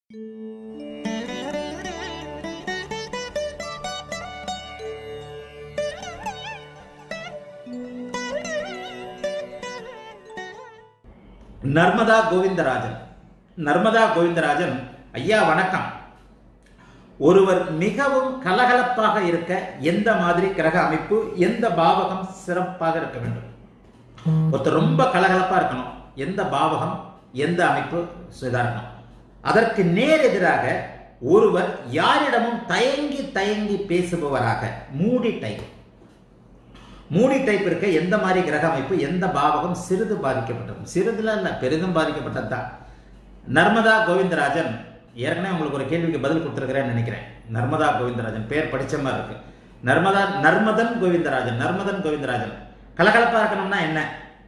நர்மதா கோவிந்தராஜன் நர்மதா கோவிந்தராஜன் ஐயா வணக்கம் ஒருவர் மிகவும் கலகலப்பாக இருக்க எந்த மாதிரி கிரக அமைப்பு எந்த பாவகம் சிறப்பாக இருக்க வேண்டும் ஒருத்தர் ரொம்ப கலகலப்பா இருக்கணும் எந்த பாவகம் எந்த அமைப்பு இதா இருக்கணும் அதற்கு நேர் எதிராக ஒருவர் யாரிடமும் தயங்கி தயங்கி பேசுபவராக மூடி டைப் மூடி டைப் இருக்க எந்த மாதிரி கிரக அமைப்பு எந்த பாவகம் சிறிது பாதிக்கப்பட்டது சிறிதுல இல்ல பெரிதும் பாதிக்கப்பட்டது தான் நர்மதா கோவிந்தராஜன் ஏற்கனவே உங்களுக்கு ஒரு கேள்விக்கு பதில் கொடுத்துருக்கிறேன்னு நினைக்கிறேன் நர்மதா கோவிந்தராஜன் பேர் படிச்ச மாதிரி இருக்கு நர்மதா நர்மதன் கோவிந்தராஜன் நர்மதன் கோவிந்தராஜன் கலகலப்பா இருக்கணும்னா என்ன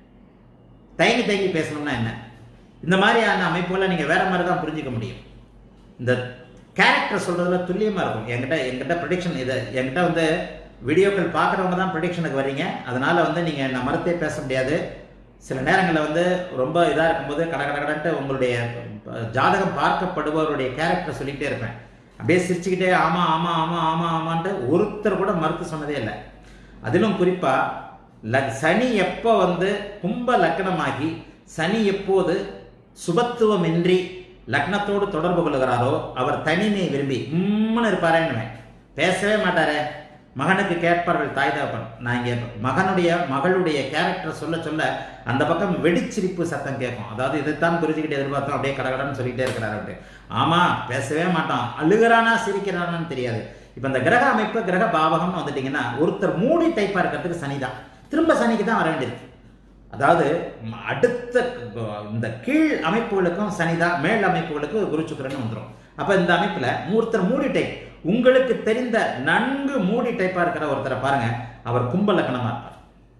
தயங்கி தயங்கி பேசணும்னா என்ன இந்த மாதிரியான அமைப்புகளை நீங்க வேற மாதிரி தான் புரிஞ்சுக்க முடியும் இந்த கேரக்டர் சொல்றதுல துல்லியமா இருக்கும் என்கிட்ட என்கிட்ட ப்ரொடிக்ஷன் இது என்கிட்ட வந்து வீடியோக்கள் பார்க்குறவங்க தான் ப்ரொடிக்ஷனுக்கு வர்றீங்க அதனால வந்து நீங்க நான் மறுத்தே பேச முடியாது சில நேரங்களில் வந்து ரொம்ப இதாக இருக்கும்போது கட கட கடன்ட்டு உங்களுடைய ஜாதகம் பார்க்கப்படுபவருடைய கேரக்டர் சொல்லிக்கிட்டே இருப்பேன் அப்படியே சிரிச்சுக்கிட்டே ஆமா ஆமா ஆமா ஆமா ஆமான்ட்டு ஒருத்தர் கூட மறுத்து சொன்னதே இல்லை அதிலும் குறிப்பா ல சனி எப்போ வந்து கும்ப லக்னமாகி சனி எப்போது சுபத்துவமின்றி லக்னத்தோடு தொடர்பு கொள்கிறாரோ அவர் தனிமை விரும்பி உம்முன்னு இருப்பாரேன்னு பேசவே மாட்டாரே மகனுக்கு கேட்பார்கள் தாய் தகப்பன் நான் இங்கே மகனுடைய மகளுடைய கேரக்டர் சொல்ல சொல்ல அந்த பக்கம் வெடிச்சிரிப்பு சத்தம் கேட்கும் அதாவது இதைத்தான் புரிஞ்சுக்கிட்டு எதிர்பார்த்தோம் அப்படியே கடகடன்னு சொல்லிக்கிட்டே இருக்கிறாரு அப்படி ஆமா பேசவே மாட்டான் அழுகிறானா சிரிக்கிறானான்னு தெரியாது இப்போ இந்த கிரக அமைப்பு கிரக பாவகம்னு வந்துட்டீங்கன்னா ஒருத்தர் மூடி டைப்பா இருக்கிறதுக்கு சனி தான் திரும்ப சனிக்கு தான் வர வேண்டியிருக்கு அதாவது ம- அடுத்த க- இந்த கீழ் அமைப்புகளுக்கும் சனிதான் மேல் அமைப்புகளுக்கு குரு சுக்கிரன் வந்துடும் அப்ப இந்த அமைப்புல ஒருத்தர் மூடி டைப் உங்களுக்கு தெரிந்த நன்கு மூடி டைப்பா இருக்கிற ஒருத்தரை பாருங்க அவர் கும்ப லக்னமா இருப்பார்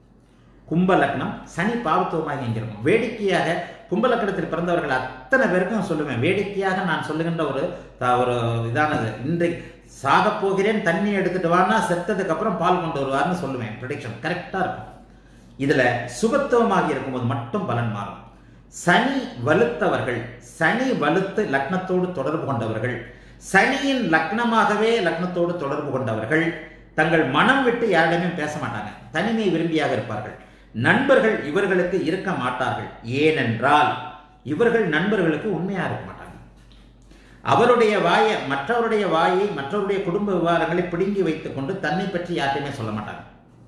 கும்ப லக்னம் சனி பாவத்துவமாக இங்க இருக்கும் வேடிக்கையாக கும்ப லக்னத்தில் பிறந்தவர்கள் அத்தனை பேருக்கும் சொல்லுவேன் வேடிக்கையாக நான் சொல்லுகின்ற ஒரு த- ஒரு இதானது இன்றைக்கு சாக போகிறேன் தண்ணி எடுத்துட்டு வான்னா செத்ததுக்கு அப்புறம் பால் கொண்டு வருவார்னு சொல்லுவேன் ப்ரொடிக்ஷன் கரெக்டா இருக்கும் இதுல சுபத்துவமாக இருக்கும்போது மட்டும் பலன் மாறும் சனி வலுத்தவர்கள் சனி வலுத்து லக்னத்தோடு தொடர்பு கொண்டவர்கள் சனியின் லக்னமாகவே லக்னத்தோடு தொடர்பு கொண்டவர்கள் தங்கள் மனம் விட்டு யாரிடமே பேச மாட்டாங்க தனிமை விரும்பியாக இருப்பார்கள் நண்பர்கள் இவர்களுக்கு இருக்க மாட்டார்கள் ஏனென்றால் இவர்கள் நண்பர்களுக்கு உண்மையா இருக்க மாட்டாங்க அவருடைய வாயை மற்றவருடைய வாயை மற்றவருடைய குடும்ப விவகாரங்களை பிடுங்கி வைத்துக் கொண்டு தன்னை பற்றி யார்ட்டையுமே சொல்ல மாட்டாங்க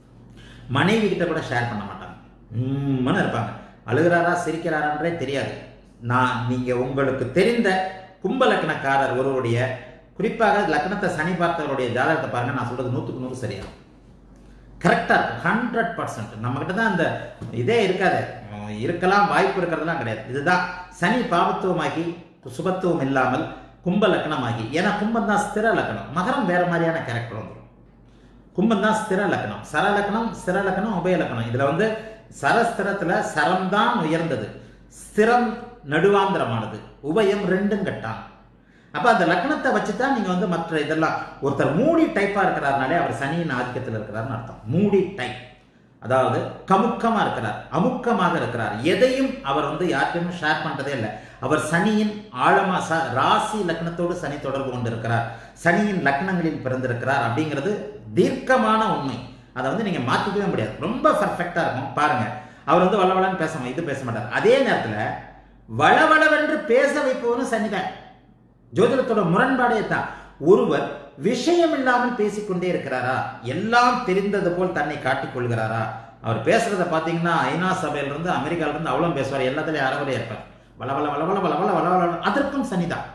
மனைவி கிட்ட கூட ஷேர் பண்ண மாட்டாங்க உம்முன்னு இருப்பாங்க அழுகிறாரா சிரிக்கிறாரான்றே தெரியாது நான் நீங்க உங்களுக்கு தெரிந்த கும்ப லக்னக்காரர் ஒருவருடைய குறிப்பாக லக்னத்தை சனி பார்த்தவருடைய ஜாதகத்தை பாருங்க நான் சொல்றது நூற்றுக்கு நூறு சரியா கரெக்டாக இருக்கும் ஹண்ட்ரட் பர்சன்ட் நம்மக்கிட்ட தான் அந்த இதே இருக்காது உம், இருக்கலாம் வாய்ப்பு இருக்கிறதுலாம் கிடையாது இதுதான் சனி பாவத்துவமாகி சுபத்துவம் இல்லாமல் கும்ப லக்னமாகி ஏன்னா கும்பம் தான் ஸ்திர லக்னம் மகரம் வேற மாதிரியான கேரக்டர் வந்துடும் கும்பம் தான் ஸ்திர லக்னம் சர லக்னம் ஸ்திர லக்னம் உபய லக்னம் இதுல வந்து சரஸ்திரத்துல சரம் தான் உயர்ந்தது ஸ்திரம் நடுவாந்திரமானது உபயம் ரெண்டும் கட்டான் அப்ப அந்த லக்னத்தை வச்சுதான் நீங்க வந்து மற்ற இதெல்லாம் ஒருத்தர் மூடி டைப்பா இருக்கிறாருனாலே அவர் சனியின் ஆதிக்கத்தில் இருக்கிறார்னு அர்த்தம் மூடி டைப் அதாவது கமுக்கமா இருக்கிறார் அமுக்கமாக இருக்கிறார் எதையும் அவர் வந்து யார்கிட்டயுமே ஷேர் பண்றதே இல்லை அவர் சனியின் ஆழமா ச ராசி லக்னத்தோடு சனி தொடர்பு கொண்டிருக்கிறார் சனியின் லக்னங்களில் பிறந்திருக்கிறார் அப்படிங்கிறது தீர்க்கமான உண்மை அதை வந்து நீங்க மாத்திக்கவே முடியாது ரொம்ப பர்ஃபெக்டா இருக்கும் பாருங்க அவர் வந்து வளவளன்னு பேச மா- இது பேச மாட்டார் அதே நேரத்துல வளவளவென்று பேச வைப்பவனும் சனிதான் ஜோதிடத்தோட முரண்பாடே தான் ஒருவர் விஷயம் இல்லாமல் பேசிக்கொண்டே இருக்கிறாரா எல்லாம் தெரிந்தது போல் தன்னை காட்டிக் கொள்கிறாரா அவர் பேசுறத பாத்தீங்கன்னா ஐநா சபையில இருந்து அமெரிக்கால இருந்து அவ்வளவு பேசுவார் எல்லாத்துலயும் அறவலே இருப்பார் வளவள வளவள வளவள வளவள அதற்கும் சனிதான்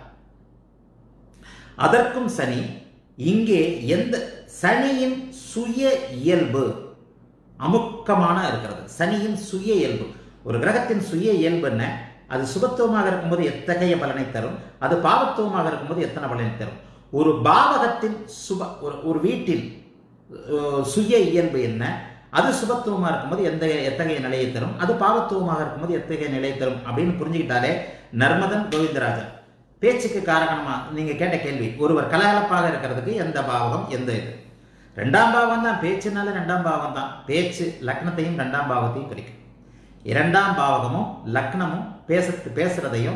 அதற்கும் சனி இங்கே எந்த சனியின் சுய இயல்பு அமுக்கமான இருக்கிறது சனியின் சுய இயல்பு ஒரு கிரகத்தின் சுய இயல்பு என்ன அது சுபத்துவமாக இருக்கும்போது எத்தகைய பலனை தரும் அது பாவத்துவமாக இருக்கும்போது எத்தனை பலனை தரும் ஒரு பாவகத்தின் சுப ஒரு ஒரு வீட்டில் அஹ், சுய இயல்பு என்ன அது சுபத்துவமா இருக்கும்போது எந்த எத்தகைய நிலையை தரும் அது பாவத்துவமாக இருக்கும்போது எத்தகைய நிலையை தரும் அப்படின்னு புரிஞ்சுக்கிட்டாலே நர்மதன் கோவிந்தராஜன் பேச்சுக்கு காரணமா நீங்க கேட்ட கேள்வி ஒருவர் கலகலப்பாக இருக்கிறதுக்கு எந்த பாவகம் எந்த இது ரெண்டாம் பாவம் தான் பேச்சுனால ரெண்டாம் பாவம் தான் பேச்சு லக்னத்தையும் ரெண்டாம் பாவத்தையும் குறிக்கும் இரண்டாம் பாவகமும் லக்னமும் பேச பேசுறதையும்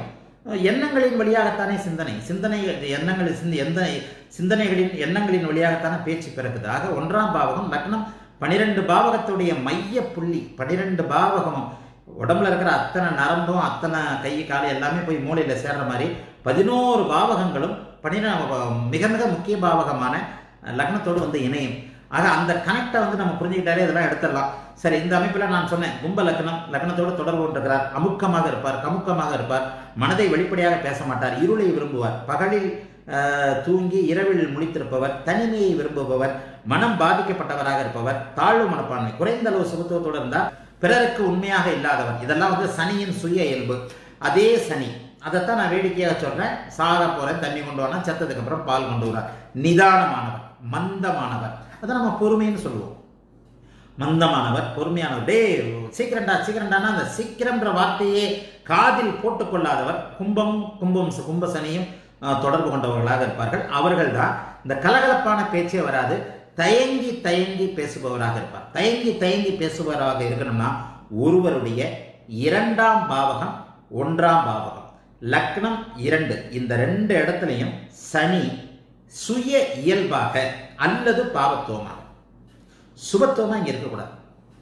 எண்ணங்களின் வழியாகத்தானே சிந்தனை சிந்தனை எண்ணங்கள் சிந்த எந்த சிந்தனைகளின் எண்ணங்களின் வழியாகத்தானே பேச்சு பிறக்குது ஆக ஒன்றாம் பாவகம் லக்னம் பனிரெண்டு பாவகத்துடைய மைய புள்ளி பனிரெண்டு பாவகமும் உடம்புல இருக்கிற அத்தனை நரம்பும் அத்தனை கை கால் எல்லாமே போய் மூளையில் சேர்ற மாதிரி பதினோரு பாவகங்களும் பனிரெ மிக மிக முக்கிய பாவகமான லக்னத்தோடு வந்து இணையும் ஆக அந்த கனெக்டை வந்து நம்ம புரிஞ்சுக்கிட்டாலே இதெல்லாம் எடுத்துடலாம் சரி இந்த அமைப்பில் நான் சொன்னேன் கும்ப லக்னம் லக்னத்தோடு தொடர்பு கொண்டிருக்கிறார் அமுக்கமாக இருப்பார் கமுக்கமாக இருப்பார் மனதை வெளிப்படையாக பேச மாட்டார் இருளை விரும்புவார் பகலில் ஆஹ், தூங்கி இரவில் முழித்திருப்பவர் தனிமையை விரும்புபவர் மனம் பாதிக்கப்பட்டவராக இருப்பவர் தாழ்வு மனப்பான்மை குறைந்த அளவு சுகத்துவத்தோடு இருந்தால் பிறருக்கு உண்மையாக இல்லாதவர் இதெல்லாம் வந்து சனியின் சுய இயல்பு அதே சனி அதைத்தான் நான் வேடிக்கையாக சொல்றேன் சாக போறேன் தண்ணி கொண்டு வரேன் செத்ததுக்கு அப்புறம் பால் கொண்டு வரார் நிதானமானவர் மந்தமானவர் அதை நம்ம பொறுமைன்னு சொல்லுவோம் மந்தமானவர் பொறுமையானவர் டே சீக்கிரம்டா சீக்கிரம்டானா அந்த சீக்கிரம்ன்ற வார்த்தையே காதில் போட்டுக்கொள்ளாதவர் கும்பம் கும்பம் கும்ப சனியும் அஹ், தொடர்பு கொண்டவர்களாக இருப்பார்கள் அவர்கள் தான் இந்த கலகலப்பான பேச்சே வராது தயங்கி தயங்கி பேசுபவராக இருப்பார் தயங்கி தயங்கி பேசுபவராக இருக்கணும்னா ஒருவருடைய இரண்டாம் பாவகம் ஒன்றாம் பாவகம் லக்னம் இரண்டு இந்த ரெண்டு இடத்துலையும் சனி சுய இயல்பாக அல்லது பாவத்துவமாக சுபத்துவமா இங்க இருக்கக்கூடாது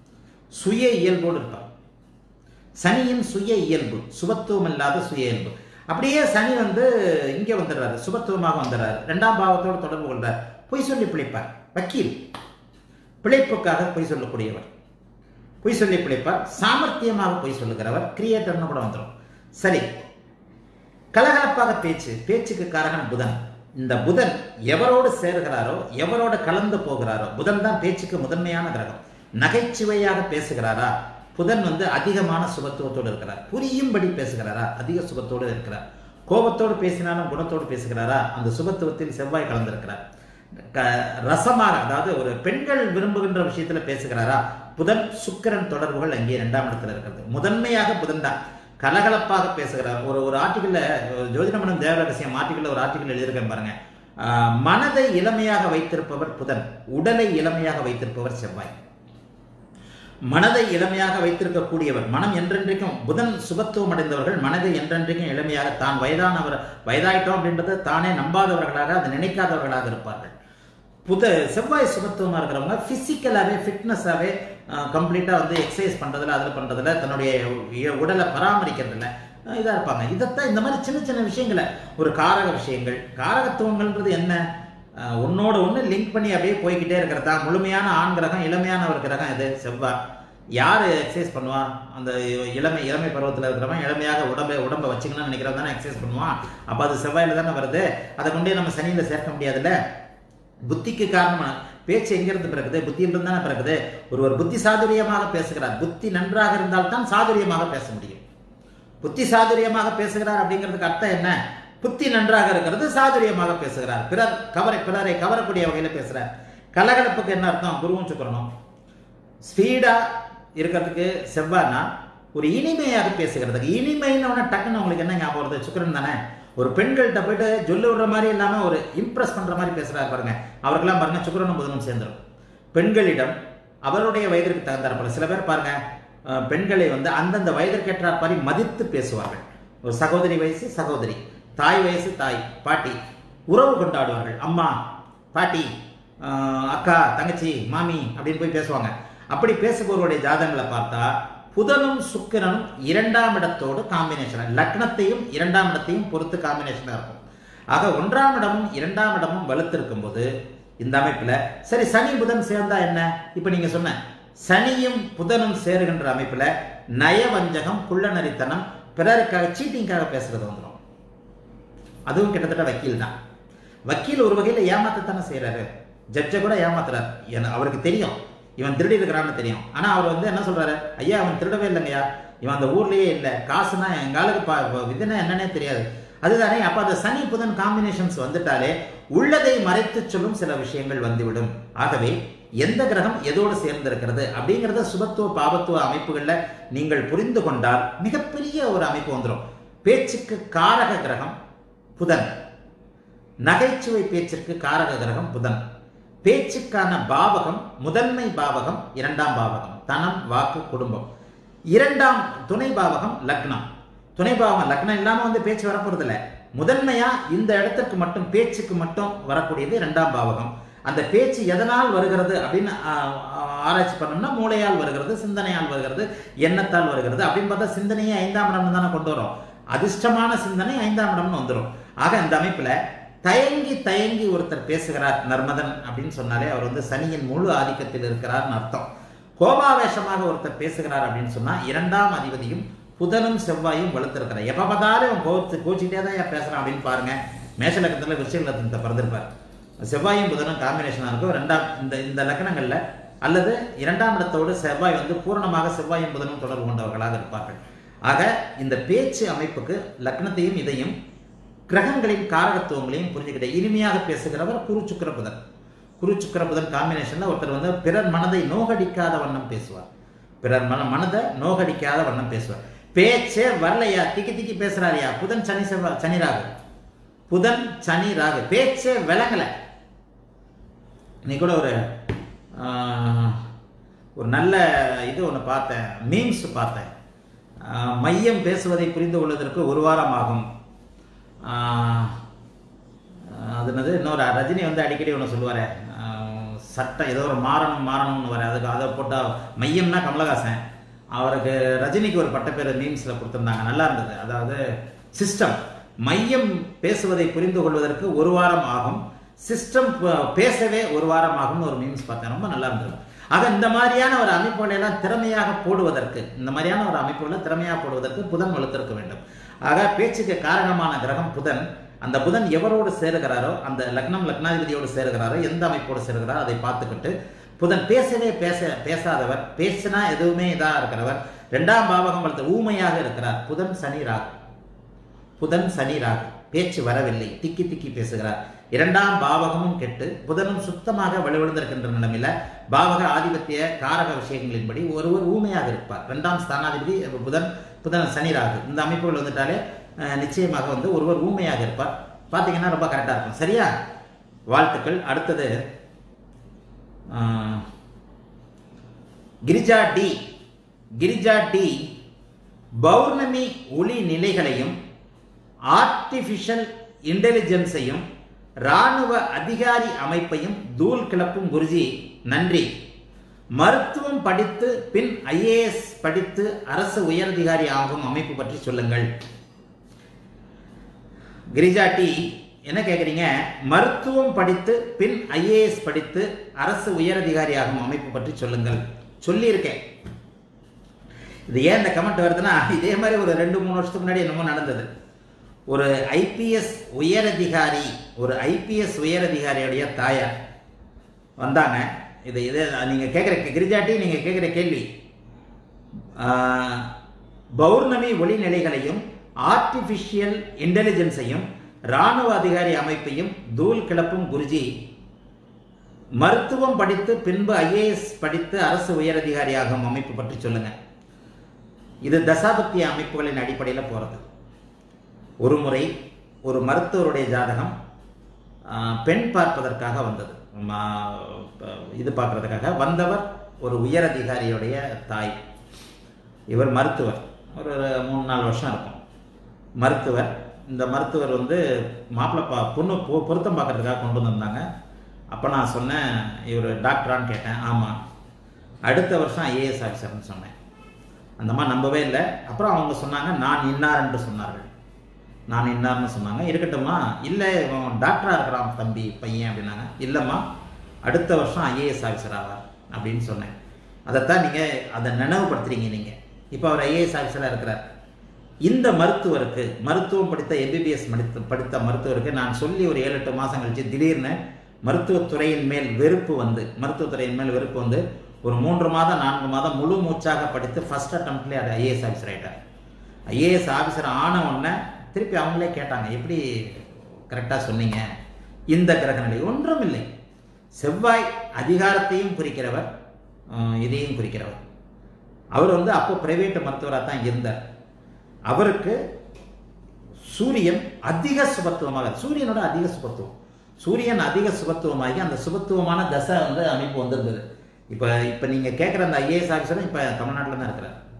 சுய இயல்போடு இருப்பார் சனியின் சுய இயல்பு சுபத்துவம் இல்லாத சுய இயல்பு அப்படியே சனி வந்து இங்க வந்துடுறாரு சுபத்துவமாக வந்துடுறாரு ரெண்டாம் பாவத்தோடு தொடர்பு கொள்றார் பொய் சொல்லி பிழைப்பார் வக்கீல் பிழைப்புக்காக பொய் சொல்லக்கூடியவர் பொய் சொல்லி பிழைப்பார் சாமர்த்தியமாக பொய் சொல்லுகிறவர் கிரியேட்டர்னு கூட வந்துடும் சரி கலகலப்பாக பேச்சு பேச்சுக்கு காரகன் புதன் இந்த புதன் எவரோடு சேருகிறாரோ எவரோடு கலந்து போகிறாரோ புதன் தான் பேச்சுக்கு முதன்மையான கிரகம் நகைச்சுவையாக பேசுகிறாரா புதன் வந்து அதிகமான சுபத்துவத்தோடு இருக்கிறார் புரியும்படி பேசுகிறாரா அதிக சுபத்தோடு இருக்கிறார் கோபத்தோடு பேசினாலும் குணத்தோடு பேசுகிறாரா அந்த சுபத்துவத்தில் செவ்வாய் கலந்திருக்கிறார் க- ரசமாக அதாவது ஒரு பெண்கள் விரும்புகின்ற விஷயத்துல பேசுகிறாரா புதன் சுக்கிரன் தொடர்புகள் அங்கே இரண்டாம் இடத்துல இருக்கிறது முதன்மையாக புதன் தான் கலகலப்பாக பேசுகிறார் ஒரு ஒரு ஆர்டிக்கல்ல ஜோதிடமனம் தேவ ரகசியம் ஆர்டிக்கல்ல ஒரு ஆர்டிக்கல் எழுதியிருக்கேன் பாருங்க ஆஹ், மனதை இளமையாக வைத்திருப்பவர் புதன் உடலை இளமையாக வைத்திருப்பவர் செவ்வாய் மனதை இளமையாக வைத்திருக்கக்கூடியவர் மனம் என்றென்றைக்கும் புதன் சுபத்துவம் அடைந்தவர்கள் மனதை என்றென்றைக்கும் இளமையாக தான் வயதானவர் வயதாயிட்டோம் அப்படின்றத தானே நம்பாதவர்களாக அதை நினைக்காதவர்களாக இருப்பார்கள் புத செவ்வாய் சுபத்துவமாக இருக்கிறவங்க ஃபிசிக்கலாகவே ஃபிட்னஸாகவே கம்ப்ளீட்டாக வந்து எக்ஸசைஸ் பண்ணுறதுல அதில் பண்ணுறதுல தன்னுடைய உ- உடலை பராமரிக்கிறதுல இதாக இருப்பாங்க இதைத்தான் இந்த மாதிரி சின்ன சின்ன விஷயங்களை ஒரு காரக விஷயங்கள் காரகத்துவங்கள்ன்றது என்ன அஹ், ஒண்ணோட ஒன்று லிங்க் பண்ணி அப்படியே போய்கிட்டே இருக்கிறதா முழுமையான ஆண் கிரகம் இளமையான ஒரு கிரகம் இது செவ்வாய் யார் எக்ஸசைஸ் பண்ணுவா அந்த இளமை இளமை பருவத்தில் இருக்கிறவன் இளமையாக உடம்பை உடம்பை வச்சுக்கணும்னு நினைக்கிறவன் தானே எக்ஸசைஸ் பண்ணுவான் அப்போ அது செவ்வாயில தானே வருது அதை கொண்டே நம்ம சனியில் சேர்க்க முடியாதுல்ல புத்திக்கு காரணமான பேச்சு எங்கிருந்து பிறகுது புத்தியிலிருந்து தானே பிறகுது ஒருவர் புத்தி சாதுரியமாக பேசுகிறார் புத்தி நன்றாக இருந்தால் தான் சாதுரியமாக பேச முடியும் புத்தி சாதுரியமாக பேசுகிறார் அப்படிங்கிறதுக்கு அர்த்தம் என்ன புத்தி நன்றாக இருக்கிறது சாதுரியமாக பேசுகிறார் பிறர் கவரை பிறரை கவரக்கூடிய வகையில் பேசுறார் கலகலப்புக்கு என்ன அர்த்தம் குருவும் சுக்கரனும் ஸ்பீடா இருக்கிறதுக்கு செவ்வாய்னா ஒரு இனிமையாக பேசுகிறதுக்கு இனிமைன்னு உடனே டக்குன்னு உங்களுக்கு என்ன ஞாபகம் வருது சுக்கரன் தானே ஒரு பெண்கள்கிட்ட போயிட்டு சொல்லி விடுற மாதிரி இல்லாம ஒரு இம்ப்ரெஸ் பண்ற மாதிரி பேசுறாரு பாருங்க அவருக்கெல்லாம் பாருங்க சுக்கரனும் புதனும் சேர்ந்துடும் பெண்களிடம் அவருடைய வயதிற்கு தகுந்தாற்போல சில பேர் பாருங்க அஹ், பெண்களை வந்து அந்தந்த வயதிற்கேற்றாற் மாதிரி மதித்து பேசுவார்கள் ஒரு சகோதரி வயசு சகோதரி தாய் வயசு தாய் பாட்டி உறவு கொண்டாடுவார்கள் அம்மா பாட்டி அஹ், அக்கா தங்கச்சி மாமி அப்படின்னு போய் பேசுவாங்க அப்படி பேசுபவருடைய ஜாதகங்களை பார்த்தா புதனும் சுக்கிரனும் இரண்டாம் இடத்தோடு காம்பினேஷன் லக்னத்தையும் இரண்டாம் இடத்தையும் பொறுத்து காம்பினேஷனாக இருக்கும் ஆக ஒன்றாம் இடமும் இரண்டாம் இடமும் வலுத்திருக்கும் போது இந்த அமைப்புல சரி சனி புதன் சேர்ந்தா என்ன இப்ப நீங்க சொன்ன சனியும் புதனும் சேருகின்ற அமைப்புல நயவஞ்சகம் குள்ளநரித்தனம் பிறருக்காக சீட்டிங்காக பேசுறது வந்துடும் அதுவும் கிட்டத்தட்ட வக்கீல் தான் வக்கீல் ஒரு வகையில் ஏமாத்தத்தானே செய்றாரு ஜட்ஜை கூட ஏமாத்துறாரு ஏன்னா அவருக்கு தெரியும் இவன் திருடி இருக்கிறான்னு தெரியும் ஆனா அவர் வந்து என்ன சொல்றாரு ஐயா அவன் திருடவே இல்லைங்கய்யா இவன் அந்த ஊர்லயே இல்லை காசுனா எங்க ஆளுக்கு பா விதினா என்னன்னே தெரியாது அதுதானே அப்ப அந்த சனி புதன் காம்பினேஷன்ஸ் வந்துட்டாலே உள்ளதை மறைத்து சொல்லும் சில விஷயங்கள் வந்துவிடும் ஆகவே எந்த கிரகம் எதோடு சேர்ந்திருக்கிறது அப்படிங்கிறத சுபத்துவ பாபத்துவ அமைப்புகள்ல நீங்கள் புரிந்து கொண்டால் மிகப்பெரிய ஒரு அமைப்பு வந்துடும் பேச்சுக்கு காரக கிரகம் புதன் நகைச்சுவை பேச்சிற்கு காரக கிரகம் புதன் பேச்சுக்கான பாவகம் முதன்மை பாவகம் இரண்டாம் பாவகம் தனம் வாக்கு குடும்பம் இரண்டாம் துணை பாவகம் லக்னம் துணை பாவம் லக்னம் இல்லாம வந்து பேச்சு வரப்போறது இல்ல முதன்மையா இந்த இடத்துக்கு மட்டும் பேச்சுக்கு மட்டும் வரக்கூடியது இரண்டாம் பாவகம் அந்த பேச்சு எதனால் வருகிறது அப்படின்னு ஆ, ஆ, ஆராய்ச்சி பண்ணோம்னா மூளையால் வருகிறது சிந்தனையால் வருகிறது எண்ணத்தால் வருகிறது அப்படின்னு பார்த்தா சிந்தனையை ஐந்தாம் இடம் தானே கொண்டு வரும் அதிர்ஷ்டமான சிந்தனை ஐந்தாம் இடம்னு வந்துடும் ஆக இந்த அமைப்புல தயங்கி தயங்கி ஒருத்தர் பேசுகிறார் நர்மதன் அப்படின்னு சொன்னாலே அவர் வந்து சனியின் முழு ஆதிக்கத்தில் இருக்கிறார்னு அர்த்தம் கோபாவேஷமாக ஒருத்தர் பேசுகிறார் அப்படின்னு சொன்னா இரண்டாம் அதிபதியும் புதனும் செவ்வாயும் வலுத்திருக்கிறார் எப்ப பார்த்தாலும் அவன் கோச்சு கோச்சிக்கிட்டே தான் ஏன் பேசுறான் அப்படின்னு பாருங்க மேஷ லக்கத்துல விருச்சிக லக்கணத்தை பிறந்திருப்பார் செவ்வாயும் புதனும் காம்பினேஷனாக இருக்கும் ரெண்டாம் இந்த இந்த லக்கணங்கள்ல அல்லது இரண்டாம் இடத்தோடு செவ்வாய் வந்து பூரணமாக செவ்வாயும் புதனும் தொடர்பு கொண்டவர்களாக இருப்பார்கள் ஆக இந்த பேச்சு அமைப்புக்கு லக்னத்தையும் இதையும் கிரகங்களின் காரகத்துவங்களையும் புரிஞ்சுக்கிட்ட இனிமையாக பேசுகிறவர் குரு சுக்கிர புதன் குரு சுக்கிர புதன் காம்பினேஷன்ல ஒருத்தர் வந்து பிறர் மனதை நோகடிக்காத வண்ணம் பேசுவார் பிறர் மன மனதை நோகடிக்காத வண்ணம் பேசுவார் பேச்சே வரலையா திக்கி திக்கி பேசுறாரியா புதன் சனி செவ்வாய் சனி ராகு புதன் சனி ராகு பேச்சே விளங்கல நீ கூட ஒரு ஆஹ், ஒரு நல்ல இது ஒன்று பார்த்தேன் மீம்ஸ் பார்த்தேன் ஆஹ், மையம் பேசுவதை புரிந்து கொள்வதற்கு ஒரு வாரம் ஆகும் ஆஹ், அது என்னது இன்னொரு ரஜினி வந்து அடிக்கடி ஒன்று சொல்லுவார் சட்டம் ஏதோ ஒரு மாறணும் மாறணும்னு வர அதுக்கு அதை போட்டால் மையம்னா கமலஹாசன் அவருக்கு ரஜினிக்கு ஒரு பட்டப்பேர் மீம்ஸில் கொடுத்துருந்தாங்க நல்லா இருந்தது அதாவது சிஸ்டம் மையம் பேசுவதை புரிந்து கொள்வதற்கு ஒரு வாரம் ஆகும் சிஸ்டம் பேசவே ஒரு வாரம் ஆகும்னு ஒரு மீம்ஸ் பார்த்தேன் ரொம்ப நல்லா இருந்தது ஆக இந்த மாதிரியான ஒரு அமைப்புகளை எல்லாம் திறமையாக போடுவதற்கு இந்த மாதிரியான ஒரு அமைப்புகளை திறமையாக போடுவதற்கு புதன் வலுத்திருக்க வேண்டும் ஆக பேச்சுக்கு காரணமான கிரகம் புதன் அந்த புதன் எவரோடு சேருகிறாரோ அந்த லக்னம் லக்னாதிபதியோடு சேருகிறாரோ எந்த அமைப்போடு சேருகிறாரோ அதை பார்த்துக்கிட்டு புதன் பேசவே பேச பேசாதவர் பேசினா எதுவுமே இதாக இருக்கிறவர் ரெண்டாம் பாவகம் வளர்த்த ஊமையாக இருக்கிறார் புதன் சனி ராகு புதன் சனி ராகு பேச்சு வரவில்லை திக்கி திக்கி பேசுகிறார் இரண்டாம் பாவகமும் கெட்டு புதனும் சுத்தமாக வலுவிழந்திருக்கின்ற நிலைமையில பாவக ஆதிபத்திய காரக விஷயங்களின்படி ஒருவர் ஊமையாக இருப்பார் இரண்டாம் ஸ்தானாதிபதி புதன் புதன் சனி ராகு இந்த அமைப்புகள் வந்துட்டாலே அஹ், நிச்சயமாக வந்து ஒருவர் ஊமையாக இருப்பார் பார்த்தீங்கன்னா ரொம்ப கரெக்டாக இருக்கும் சரியா வாழ்த்துக்கள் அடுத்தது அஹ், கிரிஜா டி கிரிஜா டி பௌர்ணமி ஒளி நிலைகளையும் ஆர்டிஃபிஷியல் இன்டெலிஜென்ஸையும் இராணுவ அதிகாரி அமைப்பையும் தூள் கிளப்பும் குருஜி நன்றி மருத்துவம் படித்து பின் ஐஏஎஸ் படித்து அரசு உயரதிகாரி ஆகும் அமைப்பு பற்றி சொல்லுங்கள் கிரிஜா டி என்ன கேட்குறீங்க மருத்துவம் படித்து பின் ஐஏஎஸ் படித்து அரசு உயரதிகாரி ஆகும் அமைப்பு பற்றி சொல்லுங்கள் சொல்லியிருக்கேன் இது ஏன் இந்த கமெண்ட் வருதுன்னா இதே மாதிரி ஒரு ரெண்டு மூணு வருஷத்துக்கு முன்னாடி என்னமோ நடந்தது ஒரு ஐபிஎஸ் உயரதிகாரி ஒரு ஐபிஎஸ் உயரதிகாரியுடைய தாயார் வந்தாங்க இது இது நீங்கள் கேட்குற கிரிஜாட்டி நீங்கள் கேட்குற கேள்வி ஆஹ், பௌர்ணமி ஒளிநிலைகளையும் ஆர்டிஃபிஷியல் இன்டெலிஜென்ஸையும் இராணுவ அதிகாரி அமைப்பையும் தூள் கிளப்பும் குருஜி மருத்துவம் படித்து பின்பு ஐஏஎஸ் படித்து அரசு உயரதிகாரியாகும் அமைப்பு பற்றி சொல்லுங்க இது தசாபத்திய அமைப்புகளின் அடிப்படையில் போகிறது ஒரு முறை ஒரு மருத்துவருடைய ஜாதகம் ஆஹ், பெண் பார்ப்பதற்காக வந்தது ம- இது பார்க்கறதுக்காக வந்தவர் ஒரு உயரதிகாரியுடைய தாய் இவர் மருத்துவர் ஒரு மூணு நாலு வருஷம் இருக்கும் மருத்துவர் இந்த மருத்துவர் வந்து மாப்பிள்ளை பா பொண்ணு பொ- பொருத்தம் பார்க்கறதுக்காக கொண்டு வந்திருந்தாங்க அப்போ நான் சொன்னேன் இவர் டாக்டரான்னு கேட்டேன் ஆமாம் அடுத்த வருஷம் ஐஏஎஸ் ஆஃபீஸர்னு சொன்னேன் அந்த மாதிரி நம்பவே இல்லை அப்புறம் அவங்க சொன்னாங்க நான் இன்னார் என்று சொன்னார்கள் நான் இன்னார்னு சொன்னாங்க இருக்கட்டும்மா இல்லை இவன் டாக்டராக இருக்கிறான் தம்பி பையன் அப்படின்னாங்க இல்லைம்மா அடுத்த வருஷம் ஐஏஎஸ் ஆஃபீஸர் ஆவார் அப்படின்னு சொன்னேன் அதைத்தான் நீங்கள் அதை நினைவுபடுத்துறீங்க நீங்கள் இப்போ அவர் ஐஏஎஸ் ஆஃபீஸராக இருக்கிறார் இந்த மருத்துவருக்கு மருத்துவம் படித்த எம்பிபிஎஸ் படித்த படித்த மருத்துவருக்கு நான் சொல்லி ஒரு ஏழு எட்டு மாதம் கழிச்சு திடீர்னு மருத்துவத்துறையின் மேல் வெறுப்பு வந்து மருத்துவத்துறையின் மேல் வெறுப்பு வந்து ஒரு மூன்று மாதம் நான்கு மாதம் முழு மூச்சாக படித்து ஃபர்ஸ்ட் அட்டம்ப்ட்லேயே அது ஐஏஎஸ் ஆஃபீஸர் ஆகிட்டார் ஐஏஎஸ் ஆஃபீஸர் ஆன உடனே திருப்பி அவங்களே கேட்டாங்க எப்படி கரெக்டாக சொன்னீங்க இந்த கிரக நிலை ஒன்றும் இல்லை செவ்வாய் அதிகாரத்தையும் குறிக்கிறவர் அஹ், இதையும் குறிக்கிறவர் அவர் வந்து அப்போ பிரைவேட் மருத்துவராக தான் இருந்தார் அவருக்கு சூரியன் அதிக சுபத்துவமாக சூரியனோட அதிக சுபத்துவம் சூரியன் அதிக சுபத்துவமாகி அந்த சுபத்துவமான தசை வந்து அமைப்பு வந்திருந்தது இப்போ இப்போ நீங்கள் கேட்குற அந்த ஐஏஎஸ் ஆஃபீஸரும் இப்போ தமிழ்நாட்டில் தான் இருக்கிறார்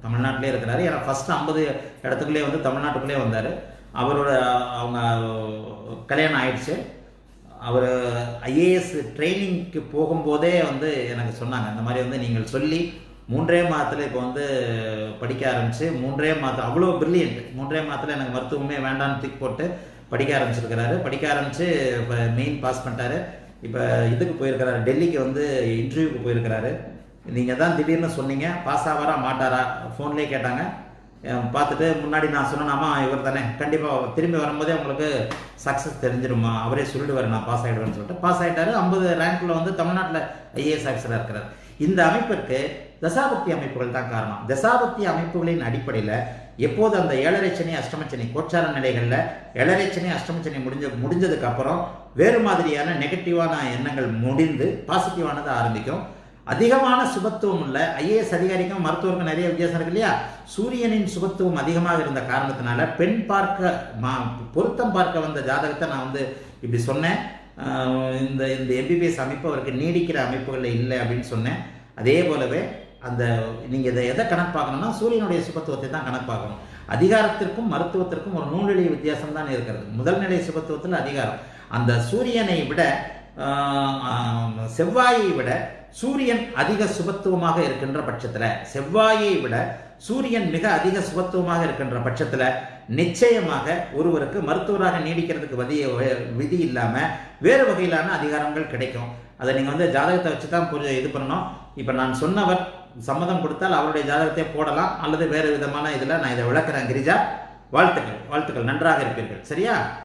தமிழ்நாட்டிலே இருக்கிறாரு ஏன்னா ஃபர்ஸ்ட் ஐம்பது இடத்துக்குள்ளே வந்து தமிழ்நாட்டுக்குள்ளே வந்தார் அவரோட அவங்க கல்யாணம் ஆயிடுச்சு அவர் ஐஏஎஸ் ட்ரைனிங்க்கு போகும்போதே வந்து எனக்கு சொன்னாங்க இந்த மாதிரி வந்து நீங்கள் சொல்லி மூன்றே மாதத்தில் இப்போ வந்து படிக்க ஆரம்பிச்சு மூன்றே மாதம் அவ்வளோ பிரில்லியன்ட் மூன்றே மாதத்தில் எனக்கு மருத்துவமே வேண்டாம்னு தூக்கி போட்டு படிக்க ஆரம்பிச்சிருக்கிறாரு படிக்க ஆரம்பித்து இப்போ மெயின் பாஸ் பண்ணிட்டாரு இப்போ இதுக்கு போயிருக்கிறாரு டெல்லிக்கு வந்து இன்டர்வியூக்கு போயிருக்கிறாரு நீங்கள் தான் திடீர்னு சொன்னீங்க பாஸ் ஆவாரா மாட்டாரா ஃபோன்லேயே கேட்டாங்க அஹ் பார்த்துட்டு முன்னாடி நான் சொன்னேனாமா இவர் தானே கண்டிப்பாக திரும்பி வரும்போதே உங்களுக்கு சக்ஸஸ் தெரிஞ்சிருமா அவரே சொல்லிடுவார் நான் பாஸ் ஆகிடுவேன்னு சொல்லிட்டு பாஸ் ஆகிட்டாரு ஐம்பது ரேங்க்கில் வந்து தமிழ்நாட்டில் ஐஏஎஸ் ஆஃபீஸராக இருக்கிறார் இந்த அமைப்பிற்கு தசாபக்தி அமைப்புகள் தான் காரணம் தசாபக்தி அமைப்புகளின் அடிப்படையில் எப்போது அந்த ஏழரை சனி அஷ்டமச்சனி கோச்சார நிலைகளில் ஏழரை சனி அஷ்டமச்சனி முடிஞ்ச முடிஞ்சதுக்கு அப்புறம் வேறு மாதிரியான நெகட்டிவான எண்ணங்கள் முடிந்து பாசிட்டிவானது ஆரம்பிக்கும் அதிகமான சுபத்துவம் உள்ள ஐஏஎஸ் அதிகாரிக்கும் மருத்துவருக்கும் நிறைய வித்தியாசம் இருக்கு இல்லையா சூரியனின் சுபத்துவம் அதிகமாக இருந்த காரணத்தினால பெண் பார்க்க மா பொருத்தம் பார்க்க வந்த ஜாதகத்தை நான் வந்து இப்படி சொன்னேன் ஆஹ் இந்த இந்த எம்பிபிஎஸ் அமைப்பு அவருக்கு நீடிக்கிற அமைப்புகளில் இல்லை அப்படின்னு சொன்னேன் அதே போலவே அந்த நீங்கள் இதை எதை கணக்கு பார்க்கணும்னா சூரியனுடைய சுபத்துவத்தை தான் கணக்கு பார்க்கணும் அதிகாரத்திற்கும் மருத்துவத்திற்கும் ஒரு நூலிழை வித்தியாசம் தான் இருக்கிறது முதல் நிலை சுபத்துவத்தில் அதிகாரம் அந்த சூரியனை விட ஆஹ், ஆஹ், செவ்வாயை விட சூரியன் அதிக சுபத்துவமாக இருக்கின்ற பட்சத்தில் செவ்வாயை விட சூரியன் மிக அதிக சுபத்துவமாக இருக்கின்ற பட்சத்தில் நிச்சயமாக ஒருவருக்கு மருத்துவராக நீடிக்கிறதுக்கு விதி விதி இல்லாமல் வேறு வகையிலான அதிகாரங்கள் கிடைக்கும் அதை நீங்கள் வந்து ஜாதகத்தை வச்சு தான் புரி இது பண்ணணும் இப்போ நான் சொன்னவர் சம்மதம் கொடுத்தால் அவருடைய ஜாதகத்தை போடலாம் அல்லது வேறு விதமான இதில் நான் இதை விளக்குறேன் கிரிஜா வாழ்த்துக்கள் வாழ்த்துக்கள் நன்றாக இருப்பீர்கள் சரியா